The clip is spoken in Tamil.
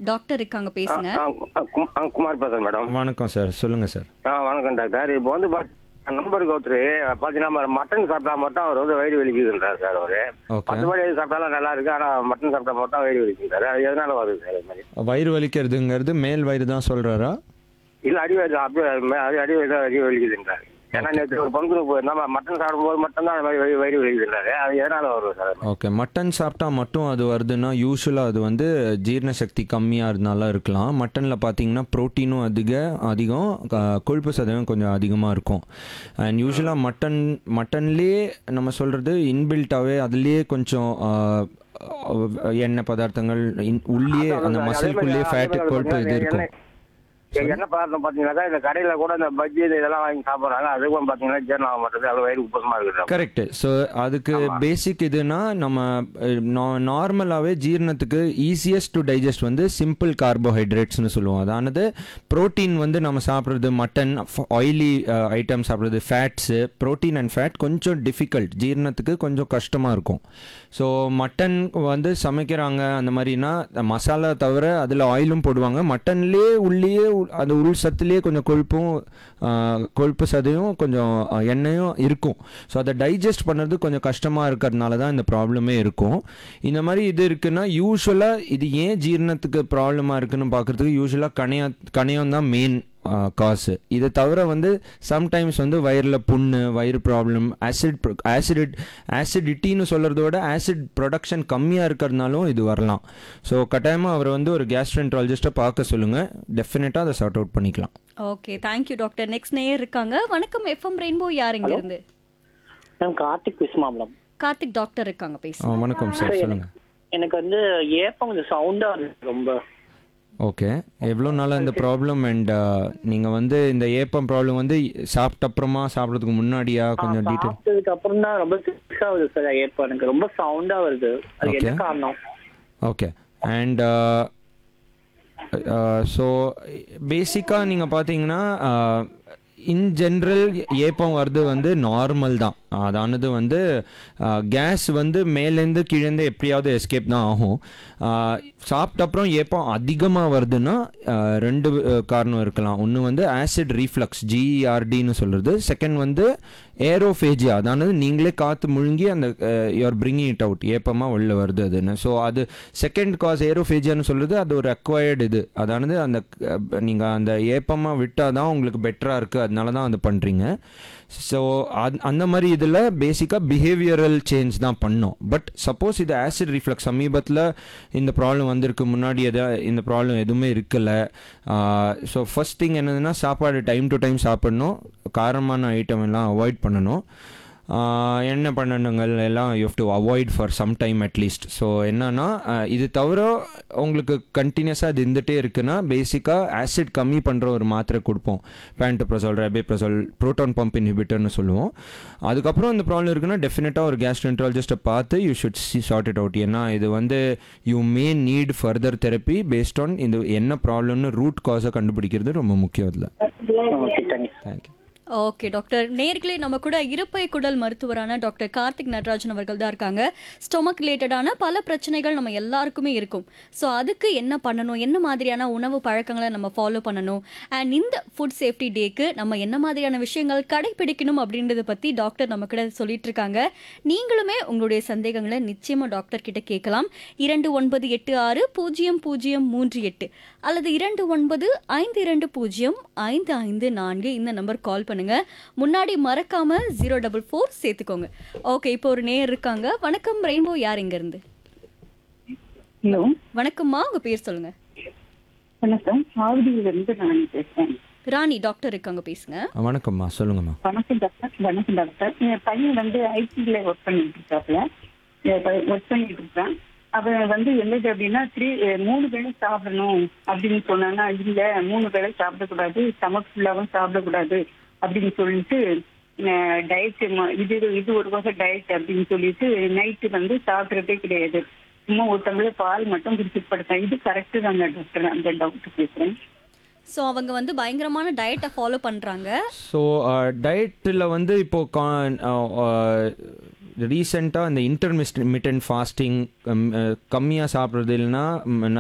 டாக்டர் இருக்காங்க பேசுங்க ஆ, ஆ, கு- ஆ, குமார் பேசுறேன் மேடம் வணக்கம் சார் சொல்லுங்கள் சார் ஆ வணக்கம் டாக்டர் இப்போ வந்து பாத்- நம்பருக்கு ஒருத்தர் பார்த்தீங்கன்னா மட்டன் சாப்பிட்டா மட்டும் அவர் வந்து வயிறு வலிக்குதுன்றார் சார் அவரு ஓகே மற்றபடி எது சாப்பிட்டாலும் நல்லா இருக்கு ஆனால் மட்டன் சாப்பிட்டா மட்டும் வயிறு வலிக்குன்றாரு அது எதனால வருது சார் இது மாதிரி வயிறு வலிக்கிறதுங்கிறது மேல் வயிறு தான் சொல்கிறாரா இல்லை அடி வயிறு அப்படியே அது அடி வயிறு தான் வயிறு வலிக்குதுன்றாரு ஏன்னா நேற்று ஒரு பங்குக்கு போயிருந்தா மட்டன் சாப்பிடும்போது மட்டும் தான் வயிறு வயிறு வயிறு வலிக்குதுன்றாரு அது எதனால வருது சார் ஓகே மட்டன் சாப்பிட்டா மட்டும் அது வருதுன்னா யூஸ்வலாக அது வந்து ஜீரண சக்தி கம்மியாக இருந்தாலும் இருக்கலாம் மட்டனில் பார்த்தீங்கன்னா ப்ரோட்டீனும் அதிக அதிகம் க- கொழுப்பு சதவீதம் கொஞ்சம் அதிகமாக இருக்கும் அண்ட் யூஸ்வலாக மட்டன் மட்டன்லேயே நம்ம சொல்கிறது இன்பில்ட்டாகவே அதுலேயே கொஞ்சம் ஆ, எண்ணெய் பதார்த்தங்கள் இன்- உள்ளே அந்த மசில்குள்ளேயே ஃபேட்டு கொழுப்பு இது இருக்கும் என்ன பதார்த்தம் பார்த்தீங்கன்னாக்கா இந்த கடையில் கூட இந்த பஜ்ஜி இது இதெல்லாம் வாங்கி சாப்பிட்றாங்க அதுக்கும் பார்த்தீங்கன்னா ஜீரணம் ஆக மாட்டேது அது வயிறு உப்பசமாக இருக்குது கரெக்ட் ஸோ அதுக்கு பேசிக் இதுனா நம்ம நார்மலாகவே ஜீரணத்துக்கு ஈஸியஸ்ட் டு டைஜஸ்ட் வந்து சிம்பிள் கார்போஹைட்ரேட்ஸ்னு சொல்லுவோம் அதானது புரோட்டீன் வந்து நம்ம சாப்பிட்றது மட்டன் ஆயிலி ஐட்டம் சாப்பிட்றது ஃபேட்ஸு புரோட்டீன் அண்ட் ஃபேட் கொஞ்சம் டிஃபிகல்ட் ஜீரணத்துக்கு கொஞ்சம் கஷ்டமாக இருக்கும் ஸோ மட்டன் வந்து சமைக்கிறாங்க அந்த மாதிரினா மசாலா தவிர அதில் ஆயிலும் போடுவாங்க மட்டன்லேயே உள்ளேயே உ- அந்த உள் சத்துலேயே கொஞ்சம் கொழுப்பும் ஆ, கொழுப்பு சதையும் கொஞ்சம் ஆ, எண்ணெயும் இருக்கும் ஸோ அதை டைஜஸ்ட் பண்ணுறது கொஞ்சம் கஷ்டமாக இருக்கிறதுனால தான் இந்த ப்ராப்ளமே இருக்கும் இந்த மாதிரி இது இருக்குன்னா யூஸ்வலாக இது ஏன் ஜீரணத்துக்கு ப்ராப்ளமாக இருக்குன்னு பார்க்குறதுக்கு யூஸ்வலாக கணையா கணையம் தான் மெயின் காசு இதை தவிர வந்து சம்டைம்ஸ் வந்து வயிறில் புண்ணு வயிறு ப்ராப்ளம் ஆசிட் ஆசிட் ஆசிடிட்டின்னு சொல்கிறத விட ஆசிட் ப்ரொடக்ஷன் கம்மியாக இருக்கிறதுனாலும் இது வரலாம் ஸோ கட்டாயமாக அவர் வந்து ஒரு கேஸ்ட்ரென்ட்ராலஜிஸ்ட்டை பார்க்க சொல்லுங்கள் டெஃபினட்டாக அதை சார்ட் அவுட் பண்ணிக்கலாம் ஓகே தேங்க்யூ டாக்டர் நெக்ஸ்ட் நேயர் இருக்காங்க வணக்கம் எஃப்எம் ரெயின்போ யார் இங்க இருந்து மேம் கார்த்திக் பேசுமா மேடம் கார்த்திக் டாக்டர் இருக்காங்க ஆ, பேசுங்க வணக்கம் சார் சொல்லுங்கள் எனக்கு வந்து ஏப்பம் கொஞ்சம் சவுண்டா இருக்கு ரொம்ப ஓகே எவ்வளோ நாளாக இந்த ப்ராப்ளம் அண்ட் நீங்கள் வந்து இந்த ஏப்பம் ப்ராப்ளம் வந்து சாப்பிட்ட அப்புறமா சாப்பிட்றதுக்கு முன்னாடியா கொஞ்சம் டீட்டெயில் சாப்பிட்டதுக்கு அப்புறம் தான் ரொம்ப சிக்ஸ் ஆகுது சார் ஏப்பம் எனக்கு ரொம்ப சவுண்டா வருது அது என்ன Okay. காரணம் ஓகே அண்ட் ஸோ பேசிக்காக நீங்கள் பார்த்தீங்கன்னா இன் ஜென்ரல் ஏப்பம் வர்றது வந்து நார்மல் தான் அதானது வந்து கேஸ் வந்து மேலேருந்து கீழேருந்து எப்படியாவது எஸ்கேப் தான் ஆகும் ஆஹ், சாப்பிட்ட அப்புறம் ஏப்பம் அதிகமாக வருதுன்னா ஆஹ், ரெண்டு அஹ், காரணம் இருக்கலாம் ஒன்று வந்து ஆசிட் ரீஃப்ளக்ஸ் ஜிஆர்டின்னு சொல்கிறது செகண்ட் வந்து ஏரோஃபேஜியா அதானது நீங்களே காற்று முழுங்கி அந்த யூஆர் பிரிங்கிங் இட் அவுட் ஏப்பமாக வெளில வருது அதுன்னு ஸோ அது செகண்ட் காஸ் ஏரோஃபேஜியான்னு சொல்கிறது அது ஒரு அக்வயர்டு இது அதானது அந்த நீங்கள் அந்த ஏப்பமாக விட்டால் தான் உங்களுக்கு பெட்டராக இருக்குது அதனால தான் அது பண்ணுறீங்க ஸோ அந்த மாதிரி இதில் பேசிக்காக பிஹேவியரல் சேஞ்ச் தான் பண்ணோம் பட் சப்போஸ் இது ஆசிட் ரிஃப்ளக்ஸ் சமீபத்தில் இந்த ப்ராப்ளம் வந்திருக்கு முன்னாடி எதா இந்த ப்ராப்ளம் எதுவுமே இருக்கலை ஸோ ஃபர்ஸ்ட் திங் என்னதுன்னா சாப்பாடு டைம் டு டைம் சாப்பிடணும் காரமான ஐட்டம் எல்லாம் அவாய்ட் பண்ணணும் ஆஹ் என்ன பண்ணணுங்கள் எல்லாம் you have to avoid for some time at least so என்னன்னா ஆஹ் இது தவிர உங்களுக்கு கண்டினியூஸாக இது இருந்துகிட்டே இருக்குன்னா பேசிக்காக ஆசிட் கம்மி பண்ணுற ஒரு மாத்திரை கொடுப்போம் பேண்டப்ரசோல் ரெபேப்ரசோல் ப்ரோட்டான் பம்ப் இன்ஹிபிட்டர்னு சொல்லுவோம் அதுக்கப்புறம் இந்த ப்ராப்ளம் இருக்குன்னா டெஃபினட்டாக ஒரு கேஸ்ட்ரென்ட்ராலஜிஸ்ட்டை பார்த்து you should see sort it out ஏன்னா இது வந்து you may need further therapy based on இந்த என்ன ப்ராப்ளம்னு ரூட் காஸை கண்டுபிடிக்கிறது ரொம்ப முக்கியம் இதில் okay thanks thank you okay doctor நேர்களே நம்ம கூட இருப்பை குடல் மருத்துவரான டாக்டர் கார்த்திக் நடராஜன் அவர்கள் தான் இருக்காங்க ஸ்டொமக் ரிலேட்டடான பல பிரச்சனைகள் நம்ம எல்லாருக்குமே இருக்கும் ஸோ அதுக்கு என்ன பண்ணணும் என்ன மாதிரியான உணவு பழக்கங்களை நம்ம ஃபாலோ பண்ணணும் அண்ட் இந்த ஃபுட் சேஃப்டி டேக்கு நம்ம என்ன மாதிரியான விஷயங்கள் கடைபிடிக்கணும் அப்படின்றத பற்றி டாக்டர் நம்ம கூட சொல்லிட்டு இருக்காங்க நீங்களுமே உங்களுடைய சந்தேகங்களை நிச்சயமாக டாக்டர் கிட்ட கேட்கலாம் இரண்டு ஒன்பது எட்டு ஆறு பூஜ்ஜியம் பூஜ்ஜியம் மூன்று எட்டு அல்லது இரண்டு ஒன்பது ஐந்து இரண்டு பூஜ்ஜியம் ஐந்து ஐந்து நான்கு இந்த நம்பர் கால் பண்ணுங்க முன்னாடி மறக்காம ஜீரோ டபுள் ஃபோர் சேர்த்துக்கோங்க ஓகே இப்போ ஒரு நேயர் இருக்காங்க வணக்கம் ரெயின்போ யார் இங்க இருந்து ஹலோ வணக்கம்மா உங்க பேர் சொல்லுங்க வணக்கம் ஆவடியிலிருந்து நான் பேசுறேன் ராணி டாக்டர் இருக்காங்க பேசுங்க வணக்கம்மா சொல்லுங்கம்மா வணக்கம் டாக்டர் வணக்கம் டாக்டர் என் பையன் வந்து ஐடில ஒர்க் பண்ணிட்டு இருக்காப்ல ஒர்க் பண்ணிட்டு இருக்கான் அவன் வந்து என்னது அப்படின்னா த்ரீ மூணு வேளை சாப்பிடணும் அப்படின்னு சொன்னான்னா இல்ல மூணு வேளை சாப்பிடக்கூடாது ஸ்டமக் ஃபுல்லாவும் சாப்பிடக்கூடாது அப்படின்னு சொல்லிட்டு டயட் இது இது ஒரு வகை டயட் அப்படின்னு சொல்லிட்டு நைட்டு வந்து சாப்பிட்றதே கிடையாது சும்மா ஒரு டம்ளர் பால் மட்டும் குடிச்சிட்டு படுத்தேன் இது கரெக்டு தாங்க டாக்டர் அந்த டவுட் பேசுறேன் ஸோ அவங்க வந்து பயங்கரமான டயட்டை ஃபாலோ பண்றாங்க ஸோ டயட்டில் வந்து இப்போது ரீசெண்டாக இந்த இன்டர்மிஸ்ட் ஃபாஸ்டிங் கம்மியாக சாப்பிட்றது இல்லைன்னா